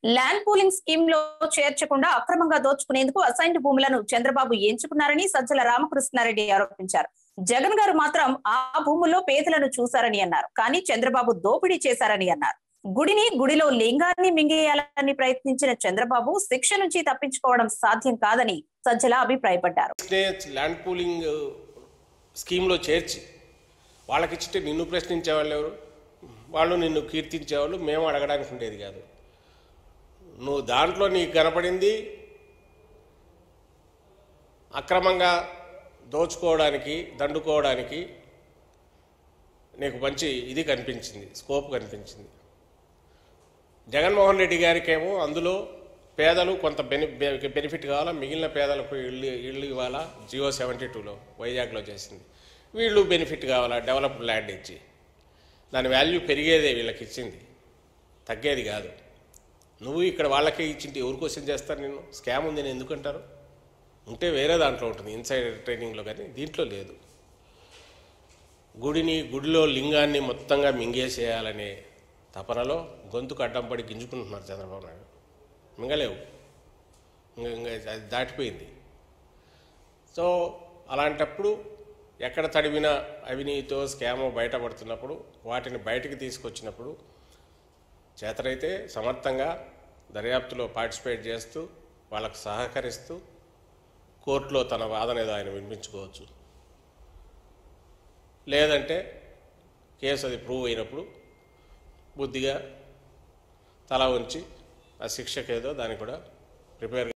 land pooling scheme లో చేర్చకుండా అక్రమంగా దోచుకునేందుకు assigned భూములను చంద్రబాబు ఎంచుకున్నారని సజ్జల రామకృష్ణారెడ్డి ఆరోపించారు జగన్ గారు మాత్రం ఆ భూముల్లో పేదలను చూశారని అన్నారు కానీ చంద్రబాబు దోపిడీ చేశారని అన్నారు గుడిని గుడిలో లింగాన్ని మింగేయాలని ప్రయత్నించిన చంద్రబాబు శిక్ష నుంచి తప్పించుకోవడం సాధ్యం కాదని సజ్జల అభిప్రాయపడ్డారు స్టేట్స్ ల్యాండ్ పూలింగ్ స్కీమ్లో చేర్చి వాళ్ళకి ఇచ్చితే నిన్ను ప్రశ్నించేవాళ్ళు ఎవరు వాళ్ళు నిన్ను కీర్తించేవాళ్ళు మేము అడగడానికి ఉండేది కాదు నువ్వు దాంట్లో నీకు కనపడింది అక్రమంగా దోచుకోవడానికి దండుకోవడానికి నీకు మంచి ఇది కనిపించింది స్కోప్ కనిపించింది జగన్మోహన్ రెడ్డి గారికేమో అందులో పేదలు కొంత బెని బె- బెనిఫిట్ కావాలా మిగిలిన పేదలకు ఇల్లు ఇల్లు ఇవ్వాలా జియో సెవెంటీ టూలో వైజాగ్లో చేసింది వీళ్ళు బెనిఫిట్ కావాలా డెవలప్డ్ ల్యాండ్ ఇచ్చి దాని వాల్యూ పెరిగేదే వీళ్ళకి ఇచ్చింది తగ్గేది కాదు నువ్వు ఇక్కడ వాళ్ళకే ఇచ్చింటి ఎవరి క్వశ్చన్ చేస్తారు నిన్ను స్కామ్ ఉంది నేను ఎందుకంటారు ఉంటే వేరే దాంట్లో ఉంటుంది ఇన్సైడ్ ట్రైనింగ్లో కానీ దీంట్లో లేదు గుడిని గుడిలో లింగాన్ని మొత్తంగా మింగేసేయాలనే తపనలో గొంతుకు అడ్డం పడి గింజుకుంటున్నారు చంద్రబాబు నాయుడు మింగలేవు ఇంక ఇంకా అది దాటిపోయింది సో అలాంటప్పుడు ఎక్కడ తడిమిన అవినీతితో స్కామో బయటపడుతున్నప్పుడు వాటిని బయటికి తీసుకొచ్చినప్పుడు చేతనైతే సమర్థంగా దర్యాప్తులో పార్టిసిపేట్ చేస్తూ వాళ్ళకు సహకరిస్తూ కోర్టులో తన వాదన ఏదో ఆయన వినిపించుకోవచ్చు లేదంటే కేసు అది ప్రూవ్ అయినప్పుడు బుద్ధిగా తల ఉంచి ఆ శిక్షకేదో దానికి కూడా ప్రిపేర్